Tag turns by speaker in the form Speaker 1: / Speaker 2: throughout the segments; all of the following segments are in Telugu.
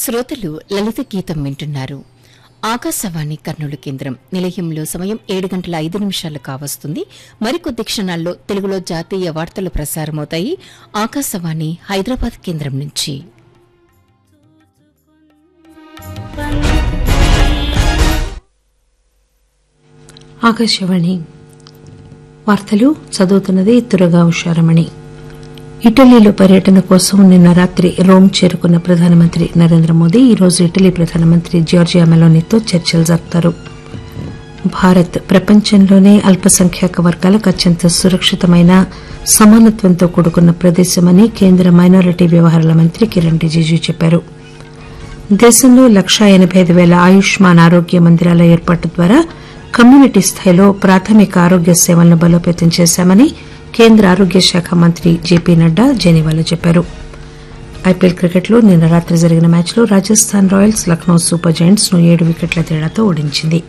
Speaker 1: శ్రోతలు లలిత గీతం వింటున్నారు ఆకాశవాణి కర్నూలు కేంద్రం నిలయంలో సమయం ఏడు గంటల ఐదు నిమిషాలు కావస్తుంది మరికొద్ది క్షణాల్లో తెలుగులో జాతీయ వార్తలు ప్రసారమవుతాయి ఆకాశవాణి హైదరాబాద్ కేంద్రం నుంచి
Speaker 2: ఆకాశవాణి వార్తలు చదువుతున్నది తురగా ఉషారమణి ఇటలీలో పర్యటన కోసం నిన్న రాత్రి రోమ్ చేరుకున్న ప్రధానమంత్రి నరేంద్ర మోదీ ఈరోజు ఇటలీ ప్రధానమంత్రి జార్జియా మెలోనీతో చర్చలు జరుపుతారు భారత్ ప్రపంచంలోనే అల్పసంఖ్యాక వర్గాలకు అత్యంత సురక్షితమైన సమానత్వంతో కూడుకున్న ప్రదేశమని కేంద్ర మైనారిటీ వ్యవహారాల మంత్రి కిరణ్ రిజిజు చెప్పారు దేశంలో లక్షా ఎనబై ఐదు పేల ఆయుష్మాన్ ఆరోగ్య మందిరాల ఏర్పాటు ద్వారా కమ్యూనిటీ స్థాయిలో ప్రాథమిక ఆరోగ్య సేవలను బలోపేతం చేశామని కేంద్ర ఆరోగ్య శాఖ మంత్రి జేపీ నడ్డా జెనీవాలో చెప్పారు ఐపీఎల్ క్రికెట్లో నిన్న రాత్రి జరిగిన మ్యాచ్లో Rajasthan Royals Lucknow Super Giants ను ఏడు వికెట్ల తేడాతో ఓడించింది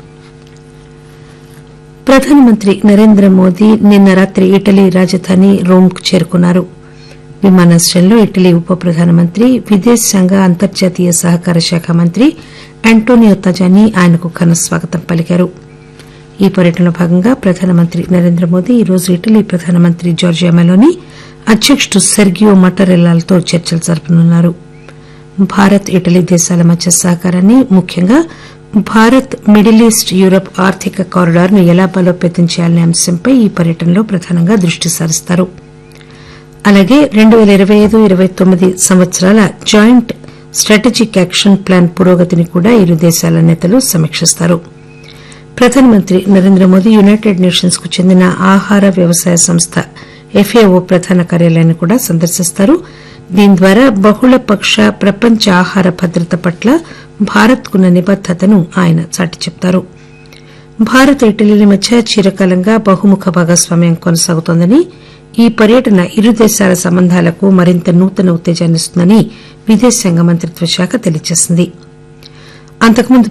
Speaker 2: ప్రధానమంత్రి నరేంద్ర మోదీ నిన్న రాత్రి ఇటలీ రాజధాని రోమ్ కు చేరుకున్నారు విమానాశ్రయంలో ఇటలీ ఉప ప్రధానమంత్రి విదేశాంగ అంతర్జాతీయ సహకార శాఖ మంత్రి ఆంటోనియో తజాని ఆయనకు ఘన స్వాగతం పలికారు ఈ పర్యటనలో భాగంగా ప్రధానమంత్రి నరేంద్ర మోదీ ఈరోజు ఇటలీ ప్రధానమంత్రి జార్జియా మెలోని అధ్యకుడు సెర్గియో మటరెల్లాలతో చర్చలు జరపనున్నారు భారత్ ఇటలీ దేశాల మధ్య సహకారాన్ని ముఖ్యంగా భారత్ మిడిల్ ఈస్ట్ యూరప్ ఆర్థిక కారిడార్ ను ఎలా బలోపేతం చేయాలనే అంశంపై ఈ పర్యటనలో ప్రధానంగా దృష్టి సారిస్తారు అలాగే రెండు పేల ఇరవై ఐదు ఇరవై తొమ్మిది సంవత్సరాల జాయింట్ స్ట్రాటజిక్ యాక్షన్ ప్లాన్ పురోగతిని కూడా ఇరు దేశాల నేతలు సమీక్షిస్తారు ప్రధానమంత్రి నరేంద్ర మోదీ యునైటెడ్ నేషన్స్ కు చెందిన ఆహార వ్యవసాయ సంస్థ ఎఫ్ఏఓ ప్రధాన కార్యాలయాన్ని కూడా సందర్శిస్తారు దీని ద్వారా బహుళపక్ష ప్రపంచ ఆహార భద్రత పట్ల భారత్ కున్న నిబద్దతను ఆయన చాటి చెప్తారు భారత్ ఇటలీల మధ్య చిరకాలంగా బహుముఖ భాగస్వామ్యం కొనసాగుతోందని ఈ పర్యటన ఇరు దేశాల సంబంధాలకు మరింత నూతన ఉత్తేజాన్నిస్తుందని విదేశాంగ మంత్రిత్వ శాఖ తెలియజేసింది అంతకుముందు